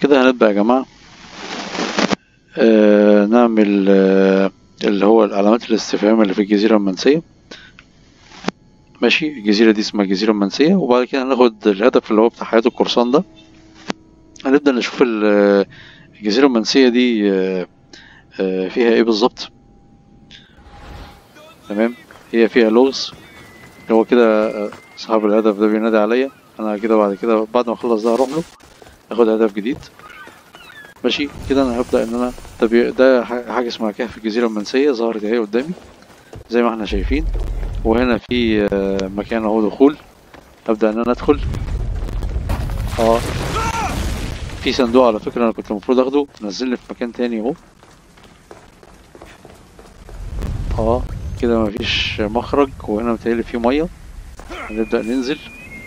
كده هنبدأ يا جماعة آه نعمل آه اللي هو علامات الاستفهام اللي في الجزيرة المنسية ماشي الجزيرة دي اسمها الجزيرة المنسية وبعد كده هناخد الهدف اللي هو بتاع حياة القرصان ده هنبدأ نشوف ال- الجزيرة المنسية دي آه آه فيها ايه بالظبط تمام هي فيها لغز هو كده آه، صاحب الهدف ده بينادي عليا انا كده بعد كده بعد ما اخلص ده هروح له اخد هدف جديد ماشي كده انا هبدأ ان انا ده, بي... ده ح- حاجة اسمها كهف الجزيرة المنسية ظهرت اهي قدامي زي ما احنا شايفين وهنا في آه، مكان اهو دخول ابدأ ان انا ادخل اه في صندوق على فكرة انا كنت المفروض اخده نزلني في مكان تاني اهو اه كده مفيش مخرج وهنا متهيألي في مية هنبدأ ننزل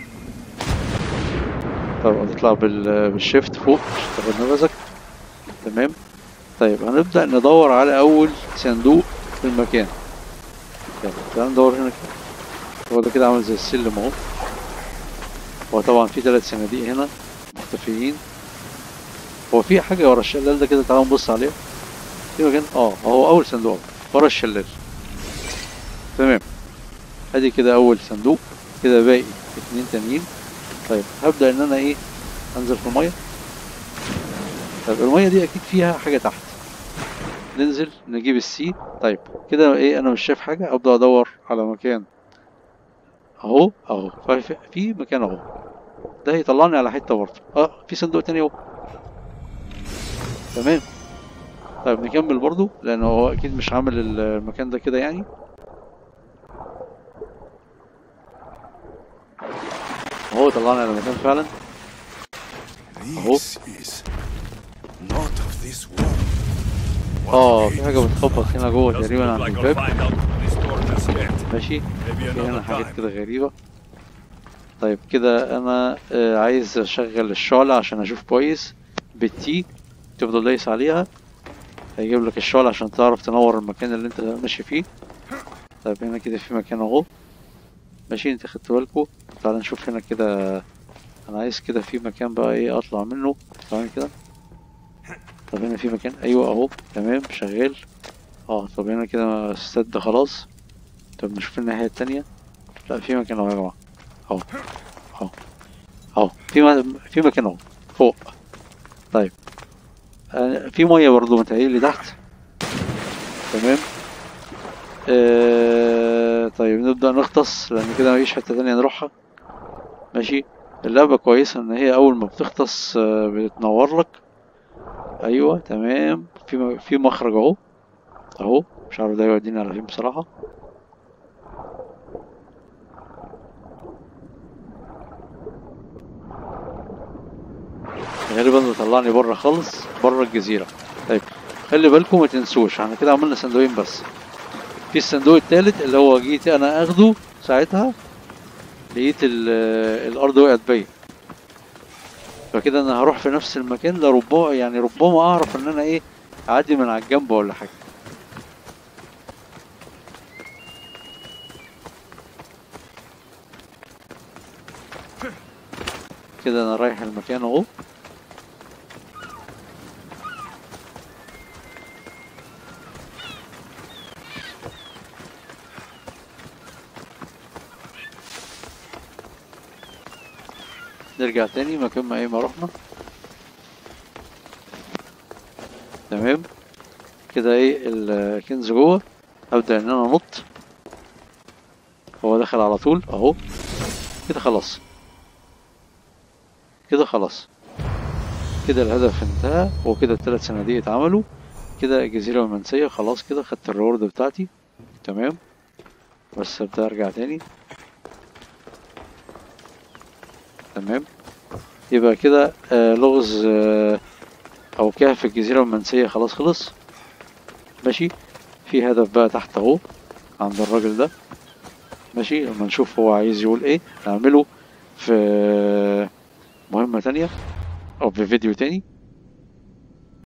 طب هتطلع بال... بالشيفت فوق عشان تاخد نفسك تمام طيب هنبدأ ندور على أول صندوق في المكان يلا تعال ندور هنا كده هو ده كده عامل زي السلم اهو هو طبعا في ثلاث صناديق هنا مختفيين هو في حاجة ورا الشلال ده كده تعالوا نبص عليها في مكان اه هو أول صندوق أهو، ورا الشلال تمام ادي كده أول صندوق كده باقي اتنين تانيين طيب هبدأ إن أنا إيه أنزل في المية طيب المية دي أكيد فيها حاجة تحت ننزل نجيب السي طيب كده إيه أنا مش شايف حاجة أبدأ أدور على مكان أهو أهو في- في مكان أهو ده هيطلعني على حتة برضه أه في صندوق تاني أهو تمام طيب نكمل برضه لأن هو أكيد مش عامل المكان ده كده يعني أهو طلعني على مكان فعلا This is not of this world. What اه fate في حاجة is بتخبط هنا جوه Doesn't تقريبا look عند like I'll الباب find out this door just yet. ماشي Maybe في هنا another حاجات time. كده غريبة طيب كده انا آه، عايز اشغل الشعلة عشان اشوف كويس بالتي تفضل دايس عليها هيجيب لك الشعلة عشان تعرف تنور المكان اللي انت ماشي فيه طيب هنا كده في مكان اهو ماشي انت خدت بالكوا تعال نشوف هنا كده انا عايز كده في مكان بقى ايه اطلع منه ثواني كده طب هنا في مكان ايوه اهو تمام شغال اه طب هنا كده السد خلاص طب نشوف الناحية التانية لا في مكان اهو يا جماعة اهو اهو اهو في م- في مكان اهو فوق طيب آه، في مية برضه متهيألي تحت تمام آه طيب نبدأ نغطس لأن كده مفيش حتة تانية نروحها ماشي اللعبة كويسة إن هي أول ما بتغطس آه، بتنور لك أيوه تمام في م- في مخرج أهو أهو مش عارف ده يودينا على فين بصراحة غالبا ده طلعني بره خالص بره الجزيرة طيب خلي بالكم ما تنسوش احنا كده عملنا صندوقين بس في الصندوق التالت اللي هو جيت انا اخده ساعتها لقيت ال- الارض وقعت بيا فكده انا هروح في نفس المكان لربما يعني ربما اعرف ان انا ايه اعدي من على الجنب ولا حاجة كده انا رايح المكان اهو نرجع تاني مكان ما ايه ما رحنا تمام كده ايه الكنز جوه ابدا ان انا انط هو دخل على طول اهو كده خلاص كده خلاص كده الهدف انتهى وكده الثلاث صناديق اتعملوا كده الجزيرة المنسية خلاص كده خدت الريورد بتاعتي تمام بس ابدا ارجع تاني تمام يبقى كده آه لغز آه او كهف الجزيرة المنسية خلاص خلص ماشي في هدف بقى تحت اهو عند الراجل ده ماشي لما نشوف هو عايز يقول ايه نعمله في مهمة تانية او في فيديو تاني